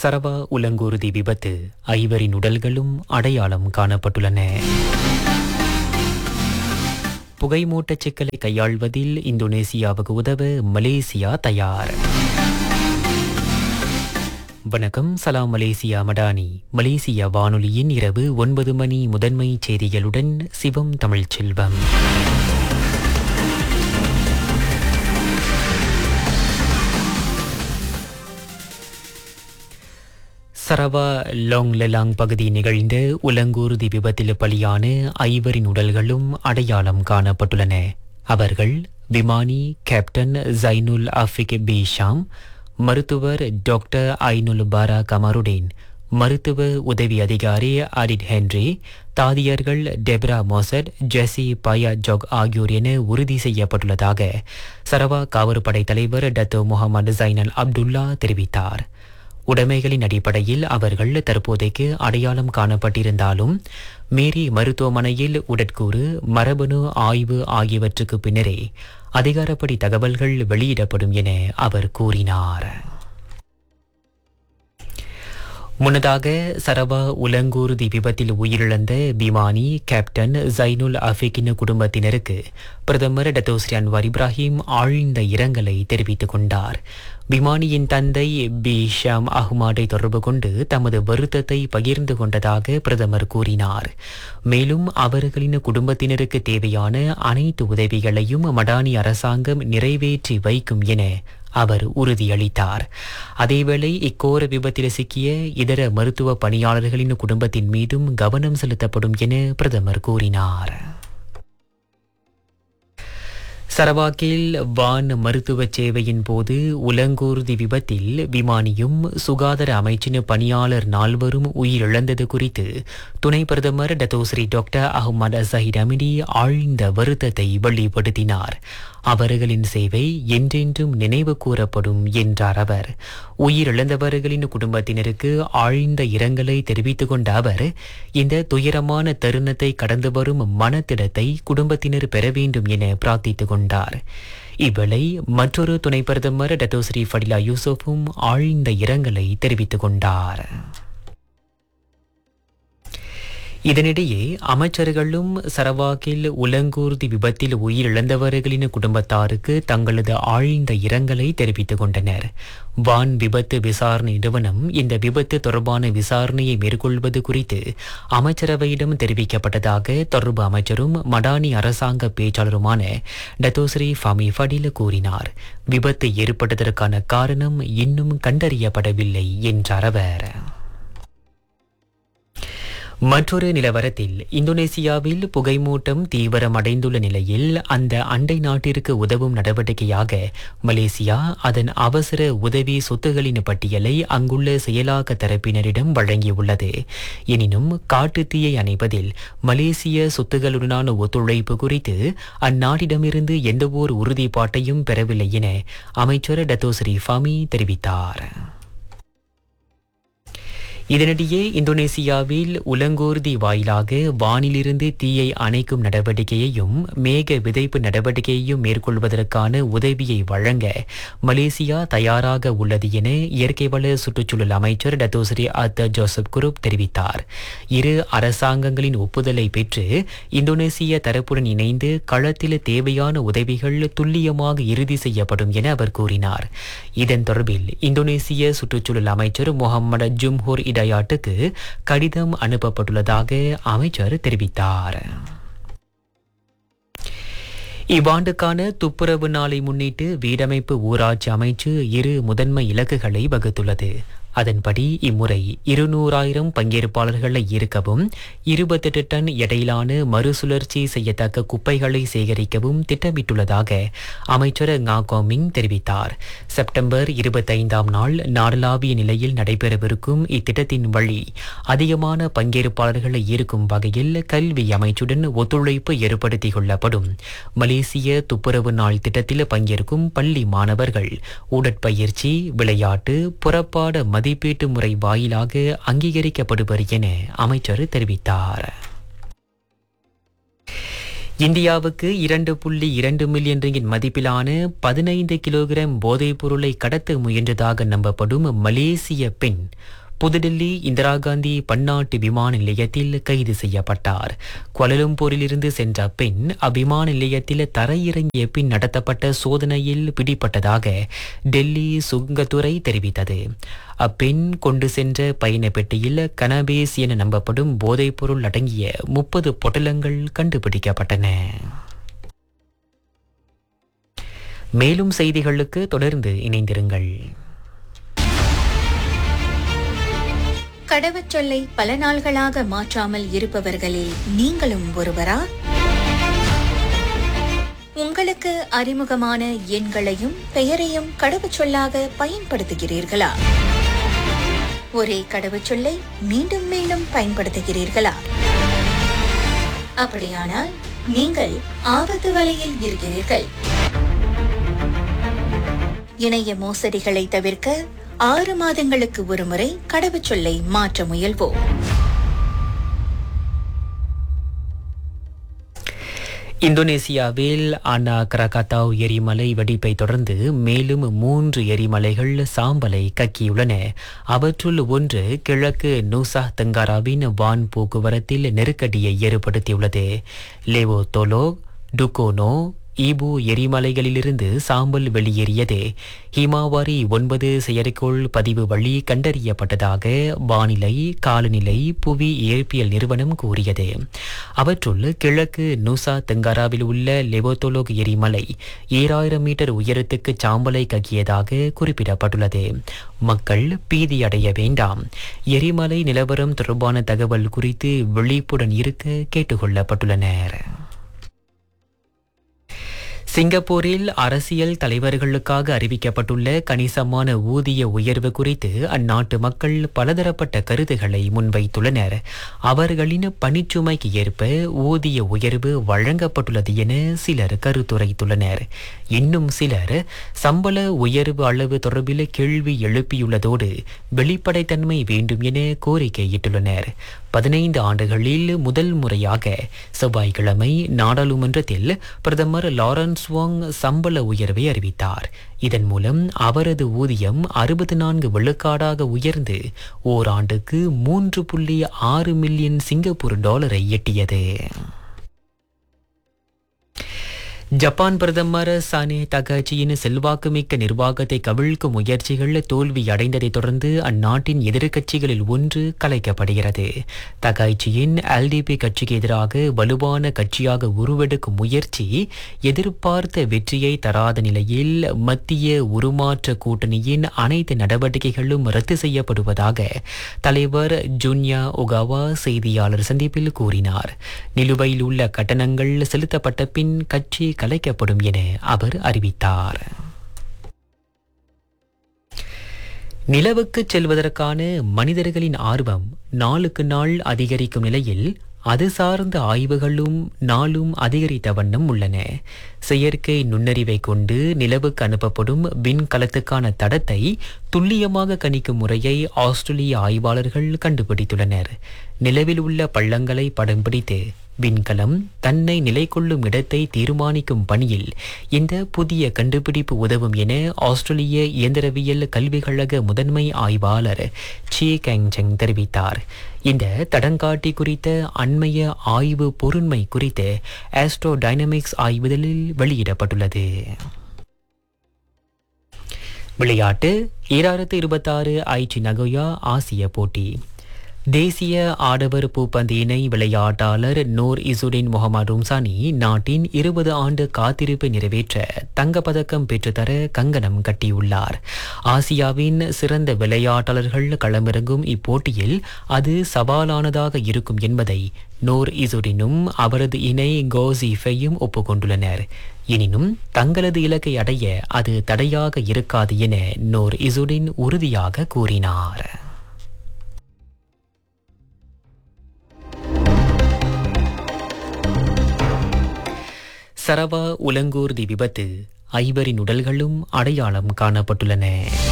சரவா உலங்கூர்தி விபத்து ஐவரின் உடல்களும் அடையாளம் காணப்பட்டுள்ளன புகைமூட்டச் சிக்கலை கையாள்வதில் இந்தோனேசியாவுக்கு உதவ மலேசியா தயார் வணக்கம் சலாம் மலேசியா மடானி மலேசியா வானொலியின் இரவு ஒன்பது மணி முதன்மை செய்திகளுடன் Sivam Tamilselvam Sarawak Long Lellang பகுதி நிகழ்ந்த உலங்கூர்தி விபத்தில் பலியான ஐவரின் உடல்களும் அடையாளம் காணப்பட்டுள்ளன அவர்கள் விமானி captain Zainul Afiq B Sham மருத்துவர் டாக்டர் ஐனுல் பாரா கமருடேன் மருத்துவ உதவி அதிகாரி அரிட் ஹென்றி தாதியர்கள் Debra Mosat Jessie Baya Jok ஆகியோர் என உறுதி செய்யப்பட்டுள்ளதாக சரவா காவற்படை தலைவர் டத்தோ முகமது ஜைனல் அப்துல்லா தெரிவித்தார் உடைமைகளின் அடிப்படையில் அவர்கள் தற்போதைக்கு அடையாளம் காணப்பட்டிருந்தாலும் மேரி மருத்துவமனையில் உடற்கூறு மரபணு ஆய்வு ஆகியவற்றுக்கு பின்னரே அதிகாரப்படி தகவல்கள் வெளியிடப்படும் என அவர் கூறினார் முன்னதாக சரவா உலங்கூர்தி விபத்தில் உயிரிழந்த விமானி கேப்டன் ஜைனுல் அஃபிகின் குடும்பத்தினருக்கு பிரதமர் டத்தோஸ்ரி அன்வார் இப்ராஹிம் ஆழ்ந்த இரங்கலை தெரிவித்துக் கொண்டார் விமானியின் தந்தை பி ஷாம் அஹ்மாடை தொடர்பு கொண்டு தமது வருத்தத்தை பகிர்ந்து கொண்டதாக பிரதமர் கூறினார் மேலும் அவர்களின் குடும்பத்தினருக்கு தேவையான அனைத்து உதவிகளையும் மடானி அரசாங்கம் நிறைவேற்றி வைக்கும் என அவர் உறுதியளித்தார் அதேவேளை இக்கோர விபத்தில் சிக்கிய இதர மருத்துவ பணியாளர்களின் குடும்பத்தின் மீதும் கவனம் செலுத்தப்படும் என பிரதமர் கூறினார் சரவாக்கில் வான் மருத்துவ சேவையின் போது உலங்கூர்தி விபத்தில் விமானியும் சுகாதார அமைச்சின் பணியாளர் நால்வரும் உயிரிழந்தது குறித்து துணை பிரதமர் Datuk Seri doctor Ahmad Zahid Hamidi ஆழ்ந்த வருத்தத்தை வெளிப்படுத்தினார் அவர்களின் சேவை என்றென்றும் நினைவு கூறப்படும் என்றார் அவர் உயிரிழந்தவர்களின் குடும்பத்தினருக்கு ஆழ்ந்த இரங்கலை தெரிவித்துக் கொண்ட அவர் இந்த துயரமான தருணத்தை கடந்து வரும் மனத்திடத்தை குடும்பத்தினர் பெற வேண்டும் என பிரார்த்தித்துக் கொண்டார் இவ்வேளை மற்றொரு துணை பிரதமர் டத்தோஸ்ரீ ஃபடிலா யூசுஃபும் ஆழ்ந்த இரங்கலை தெரிவித்துக் கொண்டார் இதனிடையே அமைச்சர்களும் சரவாக்கில் உலங்கூர்தி விபத்தில் உயிரிழந்தவர்களின் குடும்பத்தாருக்கு தங்களது ஆழ்ந்த இரங்கலை தெரிவித்துக் கொண்டனர் வான் விபத்து விசாரணை நிறுவனம் இந்த விபத்து தொடர்பான விசாரணையை மேற்கொள்வது குறித்து அமைச்சரவையிடம் தெரிவிக்கப்பட்டதாக தொடர்பு அமைச்சரும் மடானி அரசாங்க பேச்சாளருமான டத்தோஸ்ரீ ஃபமி ஃபடில கூறினார் விபத்து ஏற்பட்டதற்கான காரணம் இன்னும் கண்டறியப்படவில்லை என்றார் அவர் மற்றொரு நிலவரத்தில் இந்தோனேசியாவில் புகைமூட்டம் தீவிரமடைந்துள்ள நிலையில் அந்த அண்டை நாட்டிற்கு உதவும் நடவடிக்கையாக மலேசியா அதன் அவசர உதவி சொத்துகளின் பட்டியலை அங்குள்ள செயலாக்க தரப்பினரிடம் வழங்கியுள்ளது எனினும் காட்டுத்தீயை அணைப்பதில் மலேசிய சொத்துகளுடனான ஒத்துழைப்பு குறித்து அந்நாட்டிடமிருந்து எந்தவோர் உறுதிப்பாட்டையும் பெறவில்லை என அமைச்சர் டத்தோஸ்ரீ ஃபாமி தெரிவித்தார் இதனிடையே இந்தோனேசியாவில் உலங்கோர்தி வாயிலாக வானிலிருந்து தீயை அணைக்கும் நடவடிக்கையையும் மேக விதைப்பு நடவடிக்கையையும் மேற்கொள்வதற்கான உதவியை வழங்க மலேசியா தயாராக உள்ளது என இயற்கை வள சுற்றுச்சூழல் அமைச்சர் டத்தோஸ்ரீ அத்த ஜோசப் குரூப் தெரிவித்தார் இரு அரசாங்கங்களின் ஒப்புதலை பெற்று இந்தோனேசிய தரப்புடன் இணைந்து களத்தில் தேவையான உதவிகள் துல்லியமாக இறுதி செய்யப்படும் என அவர் கூறினார் இதன் தொடர்பில் இந்தோனேசிய சுற்றுச்சூழல் அமைச்சர் முகமது ஜும்ஹூர் இடையாட்டுக்கு கடிதம் அனுப்பப்பட்டுள்ளதாக அமைச்சர் தெரிவித்தார் இவ்வாண்டுக்கான துப்புரவு நாளை முன்னிட்டு வீடமைப்பு ஊராட்சி அமைச்சு இரு முதன்மை இலக்குகளை வகுத்துள்ளது அதன்படி இம்முறை இருநூறாயிரம் பங்கேற்பாளர்களை ஈர்க்கவும் இருபத்தெட்டு டன் எடையிலான மறுசுழற்சி செய்யத்தக்க குப்பைகளை சேகரிக்கவும் திட்டமிட்டுள்ளதாக அமைச்சர் ngா கோமிங் தெரிவித்தார் செப்டம்பர் இருபத்தைந்தாம் நாள் நாடளாவிய நிலையில் நடைபெறவிருக்கும் இத்திட்டத்தின் வழி அதிகமான பங்கேற்பாளர்களை ஈர்க்கும் வகையில் கல்வி அமைச்சுடன் ஒத்துழைப்பு ஏற்படுத்திக் கொள்ளப்படும் மலேசிய துப்புரவு நாள் திட்டத்தில் பங்கேற்கும் பள்ளி மாணவர்கள் உடற்பயிற்சி விளையாட்டு புறப்பாட மதிப்பீட்டு முறை வாயிலாக அங்கீகரிக்கப்படுவர் என அமைச்சர் தெரிவித்தார் இந்தியாவுக்கு இரண்டு புள்ளி இரண்டு மில்லியன் ரிங்கின் மதிப்பிலான பதினைந்து கிலோகிராம் போதைப் பொருளை கடத்த முயன்றதாக நம்பப்படும் மலேசிய பெண் புதுடில்லி இந்திரா காந்தி பன்னாட்டு விமான நிலையத்தில் கைது செய்யப்பட்டார் குவலலும்பூரிலிருந்து சென்ற பெண் அவ்விமான நிலையத்தில் தரையிறங்கிய பின் நடத்தப்பட்ட சோதனையில் பிடிப்பட்டதாக டெல்லி சுங்கத்துறை தெரிவித்தது அப்பெண் கொண்டு சென்ற பயண பெட்டியில் கனபேஸ் என நம்பப்படும் போதைப்பொருள் அடங்கிய முப்பது பொட்டலங்கள் கண்டுபிடிக்கப்பட்டன மேலும் செய்திகளுக்கு தொடர்ந்து இணைந்திருங்கள் கடவுச்சொல்லை பல நாள்களாக மாற்றாமல் இருப்பவர்களில் நீங்களும் ஒருவரா உங்களுக்கு அறிமுகமான எண்களையும் பெயரையும் கடவுச்சொல்லாக பயன்படுத்துகிறீர்களா ஒரே கடவுச்சொல்லை மீண்டும் மீண்டும் பயன்படுத்துகிறீர்களா அப்படியானால் நீங்கள் ஆபத்து வலையில் இருக்கிறீர்கள் இணைய மோசடிகளை தவிர்க்க ஆறு மாதங்களுக்கு ஒருமுறை கடவுச்சொல்லை மாற்ற முயல்வோம் இந்தோனேசியாவில் அனா கிரகாத்தாவ் எரிமலை வெடிப்பை தொடர்ந்து மேலும் மூன்று எரிமலைகள் சாம்பலை கக்கியுள்ளன அவற்றுள் ஒன்று கிழக்கு நூசா தெங்காராவின் வான் போக்குவரத்தில் நெருக்கடியை ஏற்படுத்தியுள்ளது லேவோ தோலோ டுகோனோ ஈபு எரிமலைகளிலிருந்து சாம்பல் வெளியேறியது ஹிமாவாரி ஒன்பது செயற்கைக்கோள் பதிவு வழி கண்டறியப்பட்டதாக வானிலை காலநிலை புவி இயற்பியல் நிறுவனம் கூறியது அவற்றுள் கிழக்கு நூசா தெங்காராவில் உள்ள லெவோத்தோலோக் எரிமலை ஏழாயிரம் மீட்டர் உயரத்துக்கு சாம்பலை கக்கியதாக குறிப்பிடப்பட்டுள்ளது மக்கள் பீதியடைய வேண்டாம் எரிமலை நிலவரம் தொடர்பான தகவல் குறித்து விழிப்புடன் இருக்க கேட்டுக்கொள்ளப்பட்டுள்ளனர் சிங்கப்பூரில் அரசியல் தலைவர்களுக்காக அறிவிக்கப்பட்டுள்ள கணிசமான ஊதிய உயர்வு குறித்து அந்நாட்டு மக்கள் பலதரப்பட்ட கருத்துகளை முன்வைத்துள்ளனர் அவர்களின் பணிச்சுமைக்கு ஏற்ப ஊதிய உயர்வு வழங்கப்பட்டுள்ளது என சிலர் கருத்துரைத்துள்ளனர் இன்னும் சிலர் சம்பள உயர்வு அளவு தொடர்பில் கேள்வி எழுப்பியுள்ளதோடு வெளிப்படைத்தன்மை வேண்டும் என கோரிக்கையிட்டுள்ளனர் பதினைந்து ஆண்டுகளில் முதல் முறையாக செவ்வாய்க்கிழமை நாடாளுமன்றத்தில் பிரதமர் லாரன்ஸ் வாங் சம்பள உயர்வை அறிவித்தார் இதன் மூலம் அவரது ஊதியம் அறுபத்தி நான்கு விழுக்காடாக உயர்ந்து ஓராண்டுக்கு மூன்று புள்ளி ஆறு மில்லியன் சிங்கப்பூர் டாலரை எட்டியது ஜப்பான் பிரதமர் சானே தகாச்சியின் செல்வாக்குமிக்க நிர்வாகத்தை கவிழ்க்கும் முயற்சிகள் தோல்வி அடைந்ததைத் தொடர்ந்து அந்நாட்டின் எதிர்க்கட்சிகளில் ஒன்று கலைக்கப்படுகிறது தகாய்ச்சியின் எல்டிபி கட்சிக்கு எதிராக வலுவான கட்சியாக உருவெடுக்கும் முயற்சி எதிர்பார்த்த வெற்றியை தராத நிலையில் மத்திய உருமாற்ற கூட்டணியின் அனைத்து நடவடிக்கைகளும் ரத்து செய்யப்படுவதாக தலைவர் ஜுன்யா ஒகாவா செய்தியாளர் சந்திப்பில் கூறினார் நிலுவையில் உள்ள கட்டணங்கள் செலுத்தப்பட்ட பின் கட்சி கலைக்கப்படும் என அவர் அறிவித்தார் நிலவுக்கு செல்வதற்கான மனிதர்களின் ஆர்வம் நாளுக்கு நாள் அதிகரிக்கும் நிலையில் அது சார்ந்த ஆய்வுகளும் நாளும் அதிகரித்த வண்ணம் உள்ளன செயற்கை நுண்ணறிவை கொண்டு நிலவுக்கு அனுப்பப்படும் விண்கலத்துக்கான தடத்தை துல்லியமாக கணிக்கும் முறையை ஆஸ்திரேலிய ஆய்வாளர்கள் கண்டுபிடித்துள்ளனர் நிலவில் உள்ள பள்ளங்களை படம் பிடித்து விண்கலம் தன்னை நிலை கொள்ளும் இடத்தை தீர்மானிக்கும் பணியில் இந்த புதிய கண்டுபிடிப்பு உதவும் என ஆஸ்திரேலிய இயந்திரவியல் கல்விக் கழக முதன்மை ஆய்வாளர் சி கேங்செங் தெரிவித்தார் இந்த தடங்காட்டி குறித்த அண்மைய ஆய்வு பொருண்மை குறித்து ஆஸ்ட்ரோ டைனமிக்ஸ் ஆய்வுதலில் வெளியிடப்பட்டுள்ளது விளையாட்டு ஈராயிரத்து இருபத்தாறு ஐச்சி நகோயா ஆசிய போட்டி தேசிய ஆடவர் பூப்பந்து இணை விளையாட்டாளர் நூர் இசுடின் முகமது ரும்சானி நாட்டின் இருபது ஆண்டு காத்திருப்பை நிறைவேற்ற தங்கப்பதக்கம் பெற்றுத்தர கங்கணம் கட்டியுள்ளார் ஆசியாவின் சிறந்த விளையாட்டாளர்கள் களமிறங்கும் இப்போட்டியில் அது சவாலானதாக இருக்கும் என்பதை நூர் இசுடினும் அவரது இணை கோசிஃபையும் ஒப்புக்கொண்டுள்ளனர் எனினும் தங்களது இலக்கை அடைய அது தடையாக இருக்காது என நூர் இசுடின் உறுதியாக கூறினார் சரவா உலங்கூர்தி விபத்து ஐவரின் உடல்களும் அடையாளம் காணப்பட்டுள்ளன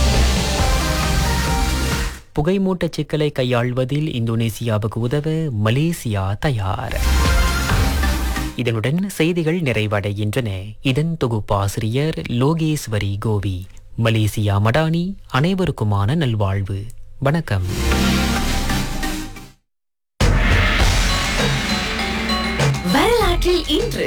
புகைமூட்டச் சிக்கலை கையாள்வதில் இந்தோனேசியாவுக்கு உதவ மலேசியா தயார் இதனுடன் செய்திகள் நிறைவடைகின்றன இதன் தொகுப்பாசிரியர் லோகேஸ்வரி கோவி மலேசியா மடானி அனைவருக்குமான நல்வாழ்வு வணக்கம் வரலாற்றில் இன்று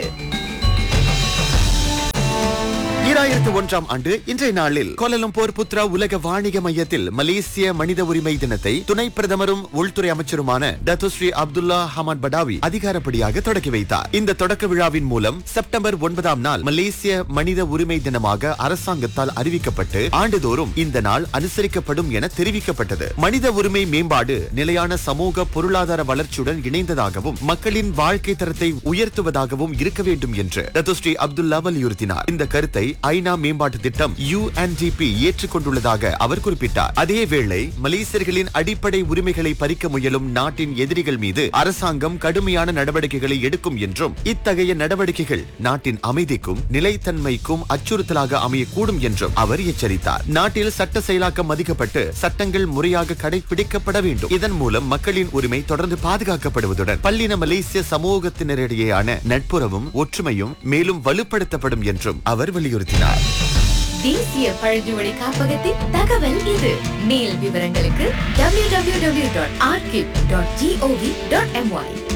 ஈராயிரத்து ஒன்றாம் ஆண்டு இன்றைய நாளில் கோலலம்பூர் புத்ரா உலக வாணிக மையத்தில் மலேசிய மனித உரிமை தினத்தை துணை பிரதமரும் உள்துறை அமைச்சருமான டத்துஸ்ரீ அப்துல்லா ஹமாட் படாவி அதிகாரப்படியாக தொடக்கி வைத்தார் இந்த தொடக்க விழாவின் மூலம் செப்டம்பர் ஒன்பதாம் நாள் மலேசிய மனித உரிமை தினமாக அரசாங்கத்தால் அறிவிக்கப்பட்டு ஆண்டுதோறும் இந்த நாள் அனுசரிக்கப்படும் என தெரிவிக்கப்பட்டது மனித உரிமை மேம்பாடு நிலையான சமூக பொருளாதார வளர்ச்சியுடன் இணைந்ததாகவும் மக்களின் வாழ்க்கை தரத்தை உயர்த்துவதாகவும் இருக்க வேண்டும் என்று டத்துஸ்ரீ அப்துல்லா வலியுறுத்தினார் இந்த கருத்தை ஐநா மேம்பாட்டு திட்டம் யுஎன்டிபி ஏற்றுக்கொண்டுள்ளதாக அவர் குறிப்பிட்டார் அதே வேளை மலேசியர்களின் அடிப்படை உரிமைகளை பறிக்க முயலும் நாட்டின் எதிரிகள் மீது அரசாங்கம் கடுமையான நடவடிக்கைகளை எடுக்கும் என்றும் இத்தகைய நடவடிக்கைகள் நாட்டின் அமைதிக்கும் நிலைத்தன்மைக்கும் அச்சுறுத்தலாக அமையக்கூடும் என்றும் அவர் எச்சரித்தார் நாட்டில் சட்ட செயலாக்கம் மதிக்கப்பட்டு சட்டங்கள் முறையாக கடைபிடிக்கப்பட வேண்டும் இதன் மூலம் மக்களின் உரிமை தொடர்ந்து பாதுகாக்கப்படுவதுடன் பல்லின மலேசிய சமூகத்தினரிடையேயான நட்புறவும் ஒற்றுமையும் மேலும் வலுப்படுத்தப்படும் என்றும் அவர் வலியுறுத்தினார் தேசிய பழங்குடி காப்பகத்தின் தகவல் இது மேல் விவரங்களுக்கு www.archive.gov.my